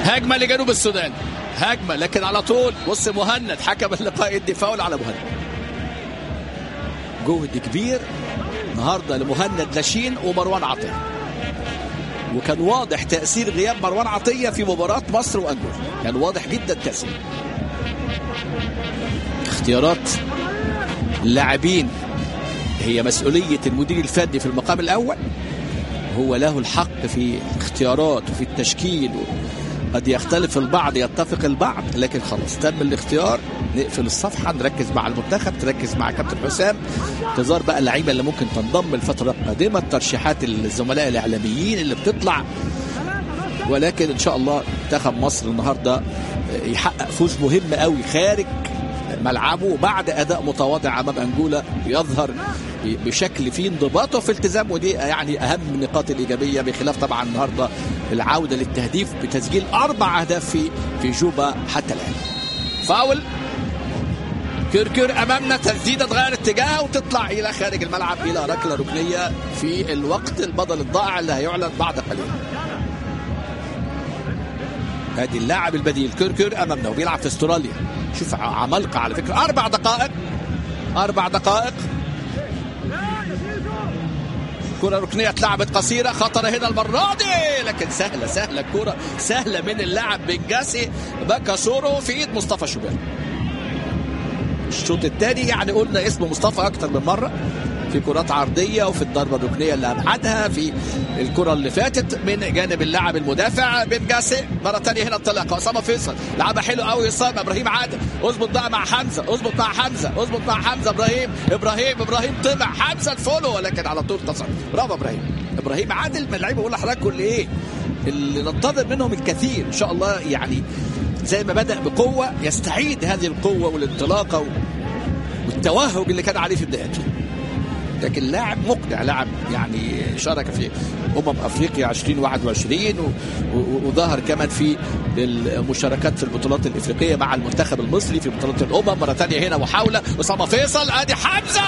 هجمه لجنوب السودان هجمه لكن على طول بص مهند حكم اللقاء يدي فاول على مهند جهد كبير النهارده لمهند لاشين ومروان عطيه وكان واضح تاثير غياب مروان عطيه في مباراه مصر وانجولا كان واضح جدا تاثير اختيارات اللاعبين هي مسؤوليه المدير الفني في المقام الاول هو له الحق في اختيارات وفي التشكيل قد يختلف البعض يتفق البعض لكن خلاص تم الاختيار نقفل الصفحه نركز مع المنتخب تركز مع كابتن حسام انتظار بقى اللعيبه اللي ممكن تنضم الفتره القادمه ترشيحات الزملاء الاعلاميين اللي بتطلع ولكن ان شاء الله منتخب مصر النهارده يحقق فوز مهم قوي خارج ملعبه بعد اداء متواضع امام انجولا يظهر بشكل فيه انضباط وفي التزام ودي يعني اهم النقاط الايجابيه بخلاف طبعا النهارده العوده للتهديف بتسجيل اربع اهداف في في جوبا حتى الان. فاول كركر امامنا تسديده تغير اتجاهها وتطلع الى خارج الملعب الى ركله ركنيه في الوقت البدل الضائع اللي هيعلن بعد قليل. ادي اللاعب البديل كركر امامنا وبيلعب في استراليا شوف عمالقه على فكره اربع دقائق اربع دقائق كرة ركنية اتلعبت قصيرة خطر هنا المرة دي لكن سهلة سهلة الكرة سهلة من اللاعب بنجاسي باكاسورو في ايد مصطفى شوبير الشوط الثاني يعني قلنا اسم مصطفى اكتر من مرة في كرات عرضية وفي الضربة الركنية اللي أبعدها في الكرة اللي فاتت من جانب اللاعب المدافع بن جاسي مرة ثانية هنا انطلاقة أسامة فيصل لعبها حلو قوي أسامة إبراهيم عادل اظبط بقى مع حمزة اظبط مع حمزة اظبط مع حمزة إبراهيم إبراهيم إبراهيم طمع حمزة الفولو ولكن على طول تصل برافو إبراهيم إبراهيم عادل من اللعيبة بقول لحضرتك كل إيه اللي ننتظر منهم الكثير إن شاء الله يعني زي ما بدأ بقوة يستعيد هذه القوة والانطلاقة والتوهج اللي كان عليه في بدايته لكن لاعب مقنع لاعب يعني شارك في امم افريقيا 2021 وظهر كمان في المشاركات في البطولات الافريقيه مع المنتخب المصري في بطولات الامم مره ثانيه هنا محاوله اسامه فيصل ادي حمزه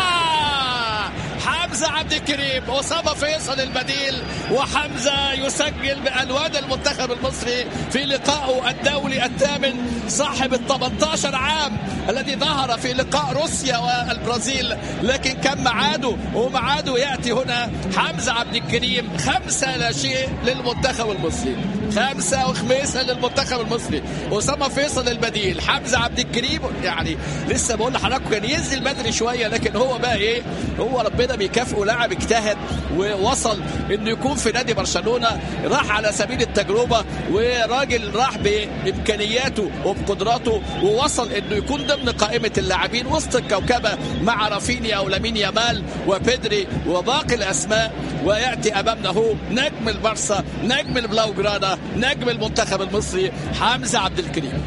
حمزه عبد الكريم اسامه فيصل البديل وحمزه يسجل بالوان المنتخب المصري في لقائه الدولي الثامن صاحب ال 18 عام الذي ظهر في لقاء روسيا والبرازيل لكن كان معاده ومعاده ياتي هنا حمزه عبد الكريم خمسه لا شيء للمنتخب المصري خمسه وخميسه للمنتخب المصري اسامه فيصل البديل حمزه عبد الكريم يعني لسه بقول لحضراتكم كان ينزل بدري شويه لكن هو بقى ايه هو ربنا بيكافئه لاعب اجتهد ووصل انه يكون في نادي برشلونه راح على سبيل التجربه وراجل راح بامكانياته وبقدراته ووصل انه يكون ضمن قائمه اللاعبين وسط الكوكبه مع رافينيا ولامين يامال وبيدري وباقي الاسماء وياتي امامنا هو نجم البارسا نجم البلاوجرانا نجم المنتخب المصري حمزه عبد الكريم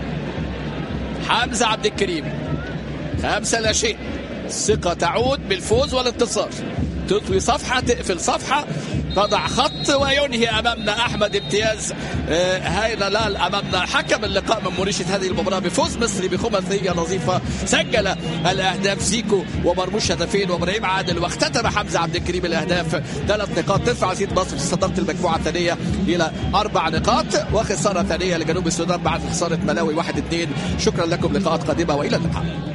حمزه عبد الكريم خمسه لا شيء الثقه تعود بالفوز والانتصار تطوي صفحه تقفل صفحه تضع خط وينهي امامنا احمد امتياز هايلال امامنا حكم اللقاء من مريشه هذه المباراه بفوز مصري بخماسيه نظيفه سجل الاهداف زيكو ومرموش هدفين وابراهيم عادل واختتم حمزه عبد الكريم الاهداف ثلاث نقاط ترفع سيد مصر في صداره المجموعه الثانيه الى اربع نقاط وخساره ثانيه لجنوب السودان بعد خساره ملاوي 1 2 شكرا لكم لقاءات قادمه والى اللقاء